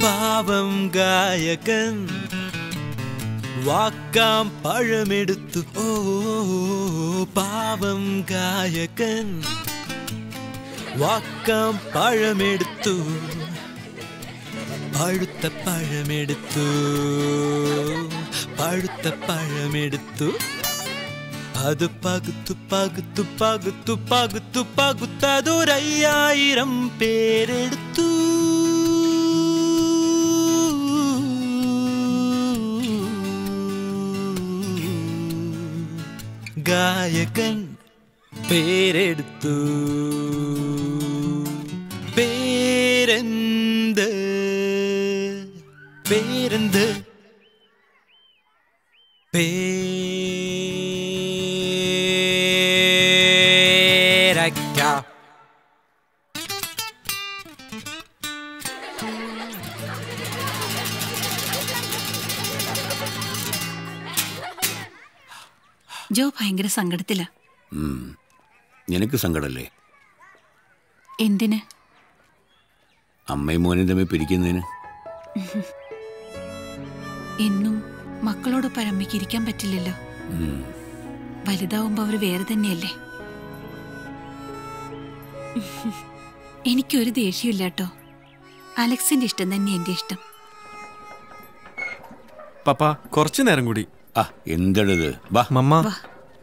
പാവം ഗായകൻ വാക്കാം പഴമെടുത്തു ഓ പാവം ഗായകൻ വാക്കാം പഴമെടുത്തു പഴുത്ത പഴമെടുത്തു പഴുത്ത പഴമെടുത്തു അത് പകുത്തു പകുത്തു പകുത്തു പകുത്തു പകുത്തതൊരയ്യായിരം പേരെടുത്തു ഗായകൻ പേരെടുത്തു പേരെന്ത് പേരെന്ത് പേരക്ക ജോ ഭയങ്കര സങ്കടത്തിലാ നിനക്ക് സങ്കടല്ലേ എന്തിന് അമ്മയും മോനും തമ്മിൽ പിരിക്കുന്നതിന് എന്നും മക്കളോട് പരമ്മയ്ക്ക് ഇരിക്കാൻ പറ്റില്ലല്ലോ വലുതാവുമ്പോ അവര് വേറെ തന്നെയല്ലേ എനിക്കൊരു ദേഷ്യമില്ല കേട്ടോ അലക്സിന്റെ ഇഷ്ടം തന്നെ എന്റെ ഇഷ്ടം പപ്പ കുറച്ചു നേരം കൂടി ആ എന്തടത് വാ മമ്മ വാ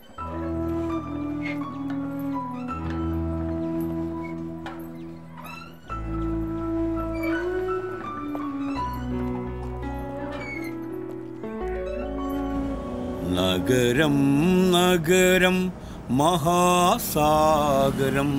നഗരം നഗരം മഹാസാഗരം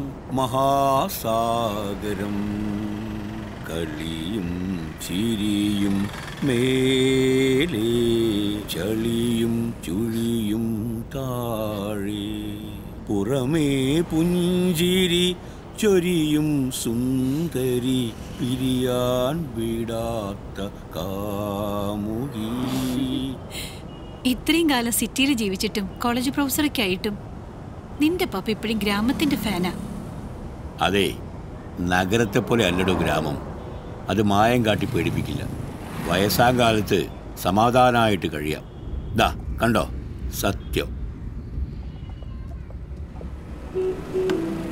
മഹാസാഗരം കളിയും ചിരിയും മേലേ ചളിയും ചുഴിയും താഴെ പുറമേ പുഞ്ചിരി ചൊരിയും സുന്ദരി പിരിയാൻ വിടാത്ത കാമുകി ഇത്രയും കാലം സിറ്റിയിൽ ജീവിച്ചിട്ടും കോളേജ് പ്രൊഫസറൊക്കെ ആയിട്ടും നിന്റെ പപ്പ ഇപ്പോഴും ഗ്രാമത്തിന്റെ ഫാനാ അതെ നഗരത്തെ പോലെ അല്ലടോ ഗ്രാമം അത് മായം കാട്ടി പേടിപ്പിക്കില്ല വയസ്സാം കാലത്ത് സമാധാനമായിട്ട് കഴിയാം ദാ കണ്ടോ സത്യം